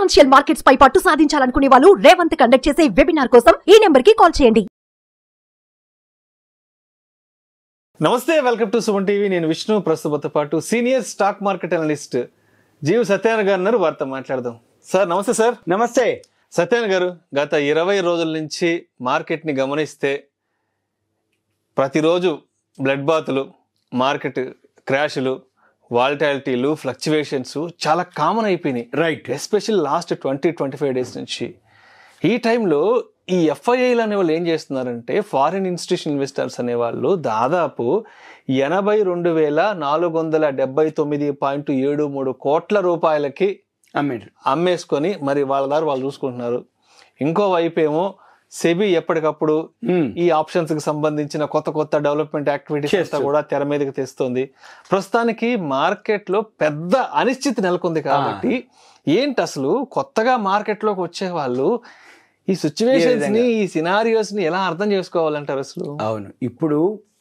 Financial markets పై పట్టు సాధించాలనుకునే వాళ్ళు Revanth conduct చేసే వెబినార్ కోసం ఈ నెంబర్ కి కాల్ చేయండి నమస్తే వెల్కమ్ టు సుమన్ టీవీ నేను విష్ణు ప్రస్తుతంతో పాటు senior stock market analyst Jeev Satyanarayana garu ఉన్నారు వారితో మాట్లాడదాం సార్ నమస్తే సార్ నమస్తే సత్యనారాయణ గారు గత ఇరవై రోజుల నుంచి మార్కెట్ని గమనిస్తే ప్రతిరోజు బ్లడ్ బాతులు మార్కెట్ క్రాషులు వాలిటాలిటీలు ఫ్లక్చువేషన్స్ చాలా కామన్ అయిపోయినాయి right especial last twenty twenty five days నుంచి ఈ టైంలో ఈ ఎఫ్ఐఐలు అనే వాళ్ళు ఏం చేస్తున్నారంటే ఫారిన్ ఇన్స్టిట్యూషన్ ఇన్వెస్టర్స్ అనే వాళ్ళు దాదాపు ఎనభై రెండు వేల నాలుగు వందల డెబ్బై తొమ్మిది పాయింట్ ఏడు మూడు కోట్ల రూపాయలకి అమ్మేడు అమ్మేసుకొని మరి వాళ్ళ దారి వాళ్ళు చూసుకుంటున్నారు ఇంకో వైపు ఏమో సెబీ ఎప్పటికప్పుడు ఈ ఆప్షన్స్ కి సంబంధించిన కొత్త కొత్త డెవలప్మెంట్ యాక్టివిటీస్ అంతా చేస్తూ. కూడా తెర మీదకి తెస్తుంది ప్రస్తుతానికి మార్కెట్ లో పెద్ద అనిశ్చితి నెలకొంది కాబట్టి ఏంటి అసలు కొత్తగా మార్కెట్ లోకి వచ్చే వాళ్ళు ఈ సిచ్యువేషన్స్ ని ఈ సినారియోస్ ని ఎలా అర్థం చేసుకోవాలంటారు అసలు అవును ఇప్పుడు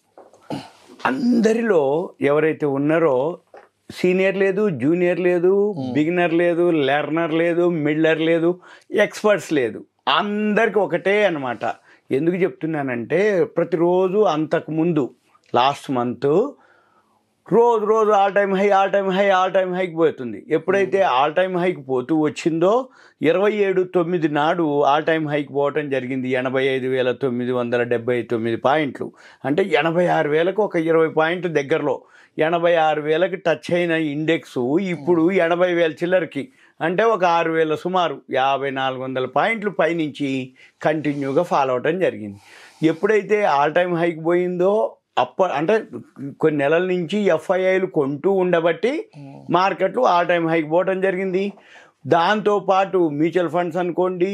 అందరిలో ఎవరైతే ఉన్నారో సీనియర్ లేదు జూనియర్ లేదు బిగినర్ లేదు లెర్నర్ లేదు మిడ్లర్ లేదు ఎక్స్పర్ట్స్ లేదు అందరికి ఒకటే అన్నమాట ఎందుకు చెప్తున్నానంటే ప్రతిరోజు అంతకు ముందు లాస్ట్ మంత్ రోజు రోజు all time high all time high all time హైకి పోతుంది ఎప్పుడైతే ఆల్ టైమ్ హైకి పోతూ వచ్చిందో ఇరవై ఏడు తొమ్మిది నాడు ఆల్ టైమ్ హైకి పోవటం జరిగింది ఎనభై ఐదు వేల తొమ్మిది వందల డెబ్బై తొమ్మిది పాయింట్లు అంటే ఎనభై ఆరు వేలకు ఒక ఇరవై పాయింట్లు దగ్గరలో ఎనభై ఆరు వేలకి టచ్ అయిన ఇండెక్స్ ఇప్పుడు ఎనభై వేల చిల్లరకి అంటే ఒక ఆరు వేల సుమారు యాభై నాలుగు వందల పాయింట్లు పైనుంచి కంటిన్యూగా ఫాలో అవటం జరిగింది ఎప్పుడైతే ఆల్ టైమ్ హైకి పోయిందో అప్ప అంటే కొన్ని నెలల నుంచి ఎఫ్ఐఐలు కొంటూ ఉండబట్టి మార్కెట్లు ఆల్ టైమ్ హైకి పోవటం జరిగింది దాంతోపాటు మ్యూచువల్ ఫండ్స్ అనుకోండి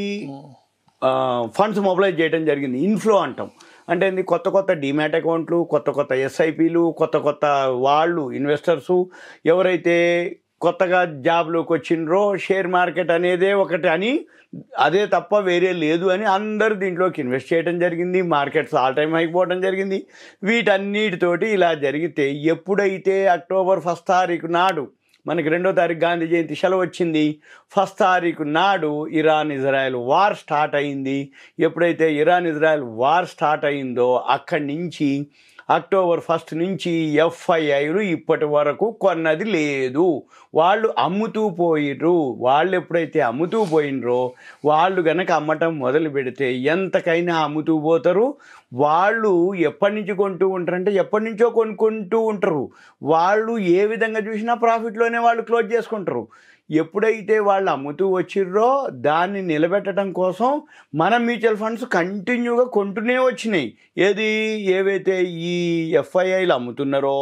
ఫండ్స్ మొబిలైజ్ చేయడం జరిగింది ఇన్ఫ్లో అంటాం అంటే ఏంది కొత్త కొత్త డిమాట్ అకౌంట్లు కొత్త కొత్త ఎస్ఐపిలు కొత్త కొత్త వాళ్ళు ఇన్వెస్టర్సు ఎవరైతే కొత్తగా జాబ్లోకి వచ్చిండ్రో షేర్ మార్కెట్ అనేదే ఒకటి అని అదే తప్ప వేరే లేదు అని అందరూ దీంట్లోకి ఇన్వెస్ట్ చేయడం జరిగింది మార్కెట్స్ ఆల్ టైమ్ అయిపోవడం జరిగింది వీటన్నిటితోటి ఇలా జరిగితే ఎప్పుడైతే అక్టోబర్ ఫస్ట్ తారీఖు నాడు మనకి రెండో తారీఖు గాంధీ జయంతి సెలవు వచ్చింది ఫస్ట్ తారీఖు నాడు ఇరాన్ ఇజ్రాయెల్ వార్ స్టార్ట్ అయింది ఎప్పుడైతే ఇరాన్ ఇజ్రాయెల్ వార్ స్టార్ట్ అయిందో అక్కడి నుంచి అక్టోబర్ ఫస్ట్ నుంచి ఎఫ్ఐఐలు ఇప్పటి వరకు కొన్నది లేదు వాళ్ళు అమ్ముతూ పోయిర్రు వాళ్ళు ఎప్పుడైతే అమ్ముతూ పోయినరో వాళ్ళు గనక అమ్మటం మొదలు పెడితే ఎంతకైనా అమ్ముతూ పోతారు వాళ్ళు ఎప్పటి నుంచి కొంటూ ఉంటారంటే ఎప్పటి నుంచో కొనుక్కుంటూ ఉంటారు వాళ్ళు ఏ విధంగా చూసినా ప్రాఫిట్లోనే వాళ్ళు క్లోజ్ చేసుకుంటారు ఎప్పుడైతే వాళ్ళు అమ్ముతూ వచ్చిర్రో దాన్ని నిలబెట్టడం కోసం మన మ్యూచువల్ ఫండ్స్ కంటిన్యూగా కొంటూనే వచ్చినాయి ఏది ఏవైతే ఈ ఎఫ్ఐఐలు అమ్ముతున్నారో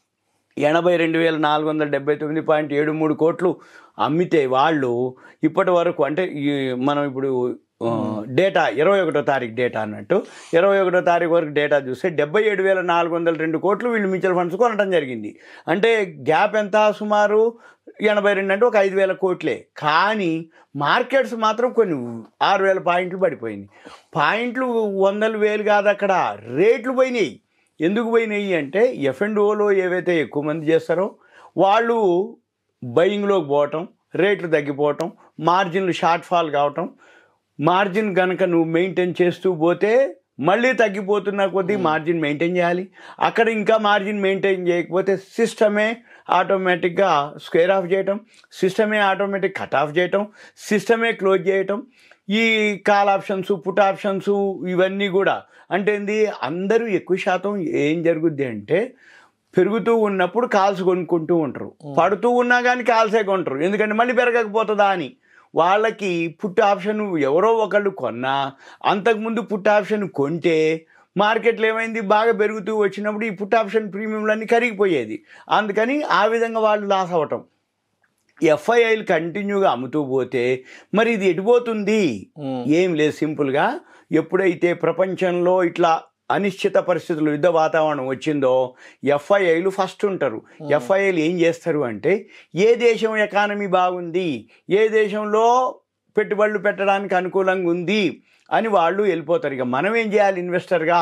ఎనభై రెండు వేల నాలుగు వందల డెబ్బై తొమ్మిది పాయింట్ ఏడు మూడు కోట్లు అమ్మితే వాళ్ళు ఇప్పటి వరకు అంటే ఈ మనం ఇప్పుడు ఆ, డేటా ఇరవై ఒకటో తారీఖు డేటా అన్నట్టు ఇరవై ఒకటో తారీఖు వరకు డేటా చూస్తే డెబ్బై ఏడు వేల నాలుగు వందల రెండు కోట్లు వీళ్ళు మ్యూచువల్ ఫండ్స్ కొనడం జరిగింది అంటే గ్యాప్ ఎంత సుమారు ఎనభై రెండు అంటే ఒక ఐదు వేల కోట్లే కానీ మార్కెట్స్ మాత్రం కొన్ని ఆరు వేల పాయింట్లు పడిపోయింది పాయింట్లు వందల వేలు కాదు అక్కడ రేట్లు పోయినాయి ఎందుకు పోయినాయి అంటే ఎఫ్ అండ్ ఓలో ఏవైతే ఎక్కువ మంది చేస్తారో వాళ్ళు బయింగ్లోకి పోవటం రేట్లు తగ్గిపోవటం మార్జిన్లు షార్ట్ ఫాల్ కావటం మార్జిన్ కనుక నువ్వు మెయింటైన్ చేస్తూ పోతే మళ్ళీ తగ్గిపోతున్న కొద్దీ మార్జిన్ మెయింటైన్ చేయాలి అక్కడ ఇంకా మార్జిన్ మెయింటైన్ చేయకపోతే సిస్టమే ఆటోమేటిక్గా స్క్వేర్ ఆఫ్ చేయటం సిస్టమే ఆటోమేటిక్ కట్ ఆఫ్ చేయటం సిస్టమే క్లోజ్ చేయటం ఈ కాల్ ఆప్షన్స్ పుట్ ఆప్షన్స్ ఇవన్నీ కూడా అంటే ఏంది అందరూ ఎక్కువ శాతం ఏం జరుగుద్ది అంటే పెరుగుతూ ఉన్నప్పుడు కాల్స్ కొనుక్కుంటూ ఉంటారు పడుతూ ఉన్నా కానీ కాల్సే కొంటారు ఎందుకంటే మళ్ళీ పెరగకపోతుందా అని వాళ్ళకి పుట్ ఆప్షన్ ఎవరో ఒకళ్ళు కొన్నా అంతకుముందు పుట్ ఆప్షన్ కొంటే మార్కెట్లో ఏమైంది బాగా పెరుగుతూ వచ్చినప్పుడు ఈ పుట్ ఆప్షన్ ప్రీమియంలన్నీ కరిగిపోయేది అందుకని ఆ విధంగా వాళ్ళు లాస్ అవ్వటం ఎఫ్ఐఐలు కంటిన్యూగా అమ్ముతూ పోతే మరి ఇది ఎటుపోతుంది ఏం లేదు సింపుల్గా ఎప్పుడైతే ప్రపంచంలో ఇట్లా అనిశ్చిత పరిస్థితులు యుద్ధ వాతావరణం వచ్చిందో ఎఫ్ఐఐలు ఫస్ట్ ఉంటారు ఎఫ్ఐఐలు ఏం చేస్తారు అంటే ఏ దేశం ఎకానమీ బాగుంది ఏ దేశంలో పెట్టుబడులు పెట్టడానికి అనుకూలంగా ఉంది అని వాళ్ళు వెళ్ళిపోతారు ఇక మనం ఏం చేయాలి ఇన్వెస్టర్గా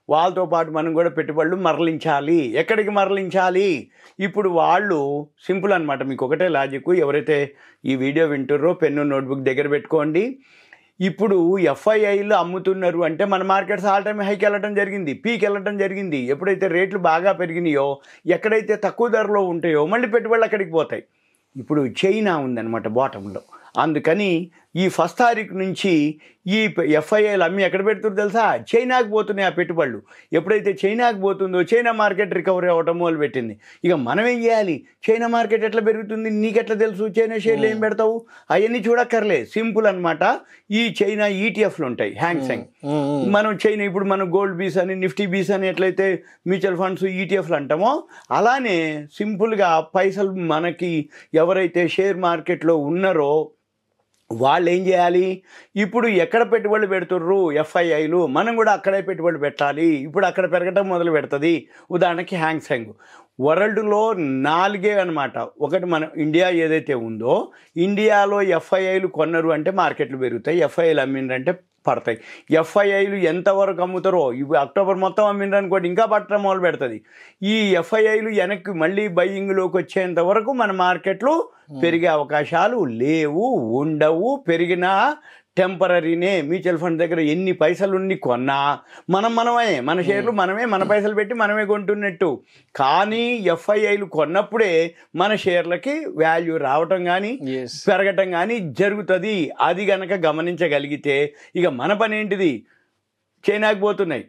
వాళ్ళతో పాటు మనం కూడా పెట్టుబడులు మరలించాలి ఎక్కడికి మరలించాలి ఇప్పుడు వాళ్ళు సింపుల్ అనమాట మీకు ఒకటే లాజిక్ ఎవరైతే ఈ వీడియో వింటుర్రో పెన్ను నోట్బుక్ దగ్గర పెట్టుకోండి ఇప్పుడు ఎఫ్ఐఐలు అమ్ముతున్నారు అంటే మన మార్కెట్స్ ఆల్ టైమ్ హైకి వెళ్ళడం జరిగింది పీక్ వెళ్ళడం జరిగింది ఎప్పుడైతే రేట్లు బాగా పెరిగినాయో ఎక్కడైతే తక్కువ ధరలో ఉంటాయో మళ్ళీ పెట్టుబడులు అక్కడికి పోతాయి ఇప్పుడు చైనా ఉందన్నమాట బాటంలో అందుకని ఈ ఫస్ట్ తారీఖు నుంచి ఈ ఎఫ్ఐఐలు అమ్మి ఎక్కడ పెడుతుందో తెలుసా చైనాకు పోతున్నాయి ఆ పెట్టుబడులు ఎప్పుడైతే చైనాకు పోతుందో చైనా మార్కెట్ రికవరీ అవ్వటం మొదలుపెట్టింది ఇక మనం ఏం చేయాలి చైనా మార్కెట్ ఎట్లా పెరుగుతుంది నీకెట్లా తెలుసు చైనా షేర్లు ఏం పెడతావు అవన్నీ చూడక్కర్లే సింపుల్ అన్నమాట ఈ చైనా ఈటీఎఫ్లు ఉంటాయి హ్యాంగ్సెంగ్ మనం చైనా ఇప్పుడు మనం గోల్డ్ బీస్ అని నిఫ్టీ బీస్ అని ఎట్లయితే మ్యూచువల్ ఫండ్స్ ఈటీఎఫ్లు అంటామో అలానే సింపుల్గా పైసలు మనకి ఎవరైతే షేర్ మార్కెట్లో ఉన్నారో వాళ్ళు ఏం చేయాలి ఇప్పుడు ఎక్కడ పెట్టుబడులు పెడుతుర్రు ఎఫ్ఐఐలు మనం కూడా అక్కడే పెట్టుబడి పెట్టాలి ఇప్పుడు అక్కడ పెరగటం మొదలు పెడుతుంది ఉదాహరణకి హ్యాంగ్సెంగ్ వరల్డ్లో నాలుగే అనమాట ఒకటి మన ఇండియా ఏదైతే ఉందో ఇండియాలో ఎఫ్ఐఐలు కొన్నారు అంటే మార్కెట్లు పెరుగుతాయి ఎఫ్ఐఐలు అమ్మిండ్రంటే పడతాయి ఎఫ్ఐఐలు ఎంతవరకు అమ్ముతారో ఇవి అక్టోబర్ మొత్తం అమ్మిండ్రు అనుకోండి ఇంకా పట్టడం మొదలు పెడుతుంది ఈ ఎఫ్ఐఐలు వెనక్కి మళ్ళీ బయ్యింగ్లోకి వచ్చేంత వరకు మన మార్కెట్లు పెరిగే అవకాశాలు లేవు ఉండవు పెరిగినా టెంపరీనే మ్యూచువల్ ఫండ్ దగ్గర ఎన్ని పైసలు ఉండి కొన్నా మనం మనమే మన షేర్లు మనమే మన పైసలు పెట్టి మనమే కొంటున్నట్టు కానీ ఎఫ్ఐఐలు కొన్నప్పుడే మన షేర్లకి వాల్యూ రావటం కానీ ఎస్ పెరగటం కానీ జరుగుతుంది అది గనక గమనించగలిగితే ఇక మన పని ఏంటిది చైనాకి పోతున్నాయి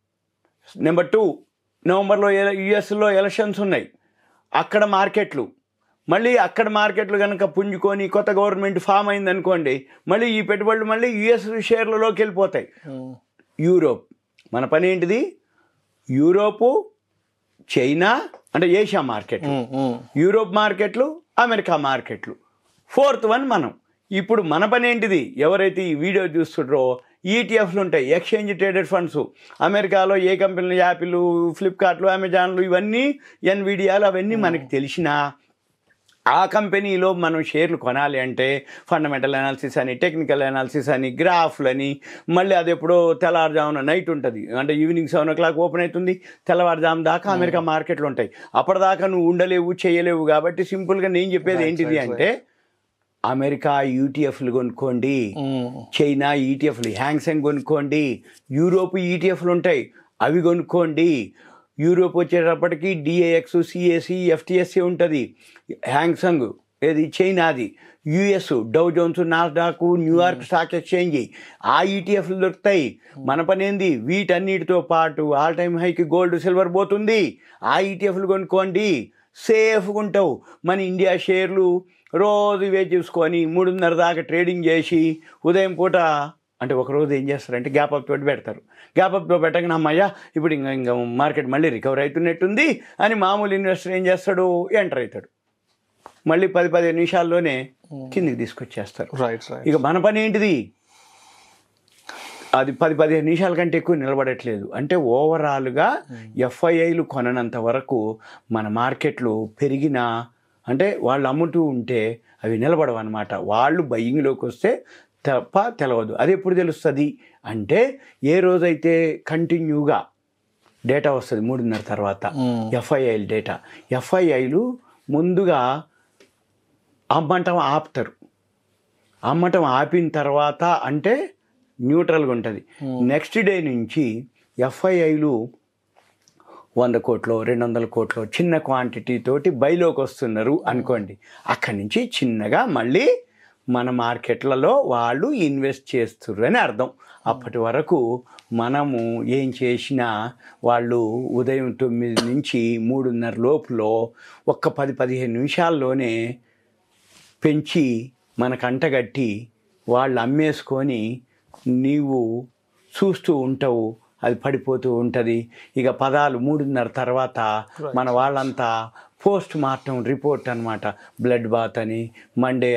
నెంబర్ టూ నవంబర్లో యుఎస్లో ఎలక్షన్స్ ఉన్నాయి అక్కడ మార్కెట్లు మళ్ళీ అక్కడ మార్కెట్లు కనుక పుంజుకొని కొత్త గవర్నమెంట్ ఫామ్ అయింది అనుకోండి మళ్ళీ ఈ పెట్టుబడులు మళ్ళీ యుఎస్ షేర్లలోకి వెళ్ళిపోతాయి యూరోప్ మన పని ఏంటిది యూరోపు చైనా అంటే ఏషియా మార్కెట్ యూరోప్ మార్కెట్లు అమెరికా మార్కెట్లు ఫోర్త్ వన్ మనం ఇప్పుడు మన పని ఏంటిది ఎవరైతే ఈ వీడియో చూస్తుండ్రో ఈటీఎఫ్లు ఉంటాయి ఎక్స్చేంజ్ ట్రేడెడ్ ఫండ్స్ అమెరికాలో ఏ కంపెనీలు యాపిల్ ఫ్లిప్కార్ట్లు అమెజాన్లు ఇవన్నీ ఎన్విడియాలు అవన్నీ మనకి తెలిసినా ఆ కంపెనీలో మనం షేర్లు కొనాలి అంటే ఫండమెంటల్ అనాలిసిస్ అని టెక్నికల్ అనాలిసిస్ అని గ్రాఫ్లని మళ్ళీ అది ఎప్పుడో తెల్లవారుజామున నైట్ ఉంటుంది అంటే evening seven o'clock open అవుతుంది తెల్లవారుజాము దాకా అమెరికా మార్కెట్లు ఉంటాయి అప్పటిదాకా నువ్వు ఉండలేవు చేయలేవు కాబట్టి సింపుల్గా నేను చెప్పేది Right, ఏంటిది right, అంటే అమెరికా యూటీఎఫ్లు కొనుక్కోండి చైనా ఈటీఎఫ్లు హ్యాంగ్సెంగ్ కొనుక్కోండి యూరోప్ ఈటీఎఫ్లు ఉంటాయి అవి కొనుక్కోండి యూరోప్ వచ్చేటప్పటికి డిఏఎక్స్ సిఏసి ఎఫ్టిఎస్సి ఉంటుంది హ్యాంగ్సంగ్ ఏది చైనాది US Dow Jones Nasdaq New York stock exchange ఆ ఈటీఎఫ్లు దొరుకుతాయి మన పని ఏంది వీటన్నిటితో పాటు ఆల్ టైమ్ హైకి గోల్డ్ సిల్వర్ పోతుంది ఆ ఈటీఎఫ్లు కొనుక్కోండి సేఫ్గా ఉంటావు మన ఇండియా షేర్లు రోజు ఇవే చూసుకొని మూడున్నర దాకా ట్రేడింగ్ చేసి ఉదయం పూట అంటే ఒక రోజు ఏం చేస్తారంటే గ్యాప్ అప్ తోటి పెడతారు గ్యాప్ అప్ తో పెట్టగానే అమ్మయ్య ఇప్పుడు ఇంకా ఇంకా మార్కెట్ మళ్ళీ రికవర్ అవుతున్నట్టుంది అని మామూలు ఇన్వెస్టర్ ఏం చేస్తాడు ఎంటర్ అవుతాడు మళ్ళీ పది పదిహేను నిమిషాల్లోనే కిందికి తీసుకొచ్చేస్తారు రైట్ రైట్ ఇక మన పని ఏంటిది అది పది పదిహేను నిమిషాల కంటే ఎక్కువ నిలబడట్లేదు అంటే ఓవరాల్గా ఎఫ్ఐఐలు కొననంత వరకు మన మార్కెట్లు పెరిగినా అంటే వాళ్ళు అమ్ముతూ ఉంటే అవి నిలబడవు అనమాట వాళ్ళు బయ్యింగ్లోకి వస్తే తప్ప తెలవదు అది ఎప్పుడు తెలుస్తుంది అంటే ఏ రోజైతే కంటిన్యూగా డేటా వస్తుంది మూడున్నర తర్వాత ఎఫ్ఐఐలు డేటా ఎఫ్ఐఐలు ముందుగా అమ్మటం ఆపుతారు అమ్మటం ఆపిన తర్వాత అంటే న్యూట్రల్గా ఉంటుంది నెక్స్ట్ డే నుంచి ఎఫ్ఐఐలు వంద కోట్లు రెండు వందల కోట్లు చిన్న క్వాంటిటీ తోటి బయలోకి వస్తున్నారు అనుకోండి అక్కడి నుంచి చిన్నగా మళ్ళీ మన మార్కెట్లలో వాళ్ళు ఇన్వెస్ట్ చేస్తుర్రు అని అర్థం అప్పటి వరకు మనము ఏం చేసినా వాళ్ళు ఉదయం తొమ్మిది నుంచి మూడున్నర లోపులో ఒక్క పది పదిహేను నిమిషాల్లోనే పెంచి మనకు అంటగట్టి వాళ్ళు అమ్మేసుకొని నీవు చూస్తూ ఉంటావు అది పడిపోతూ ఉంటుంది ఇక పదాలు మూడున్నర తర్వాత మన వాళ్ళంతా పోస్ట్ మార్టం రిపోర్ట్ అనమాట బ్లడ్ బాత్ అని మండే అని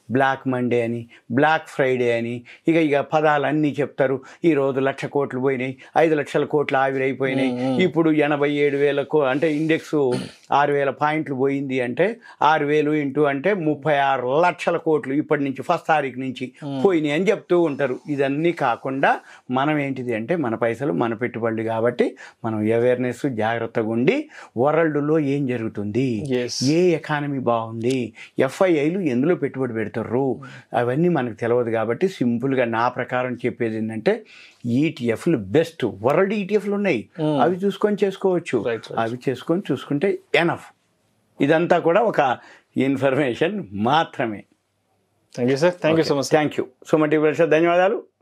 బ్లాక్ మండే అని బ్లాక్ ఫ్రైడే అని ఇక ఇక పదాలు అన్నీ చెప్తారు ఈ రోజు లక్ష కోట్లు పోయినాయి ఐదు లక్షల కోట్లు ఆవిరైపోయినాయి ఇప్పుడు ఎనభై ఏడు వేల కో అంటే ఇండెక్స్ ఆరు వేల పాయింట్లు పోయింది అంటే ఆరు వేలు ఇంటూ అంటే ముప్పై ఆరు లక్షల కోట్లు ఇప్పటి నుంచి ఫస్ట్ తారీఖు నుంచి పోయినాయి అని చెప్తూ ఉంటారు ఇదన్నీ కాకుండా మనం ఏంటిది అంటే మన పైసలు మన పెట్టుబడులు కాబట్టి మనం అవేర్నెస్ జాగ్రత్తగా ఉండి వరల్డ్లో ఏం జరుగుతుంది Yes. ఏ ఎకానమీ బాగుంది ఎఫ్ఐఐలు ఎందులో పెట్టుబడి పెడతారు అవన్నీ మనకు తెలియదు కాబట్టి సింపుల్గా నా ప్రకారం చెప్పేది ఏంటంటే ఈటీఎఫ్లు బెస్ట్ వరల్డ్ ఈటీఎఫ్లు ఉన్నాయి అవి చూసుకొని చేసుకోవచ్చు Right, right. అవి చేసుకొని చూసుకుంటే ఎనఫ్ ఇదంతా కూడా ఒక ఇన్ఫర్మేషన్ మాత్రమే thank you sir thank you so much thank you so much ధన్యవాదాలు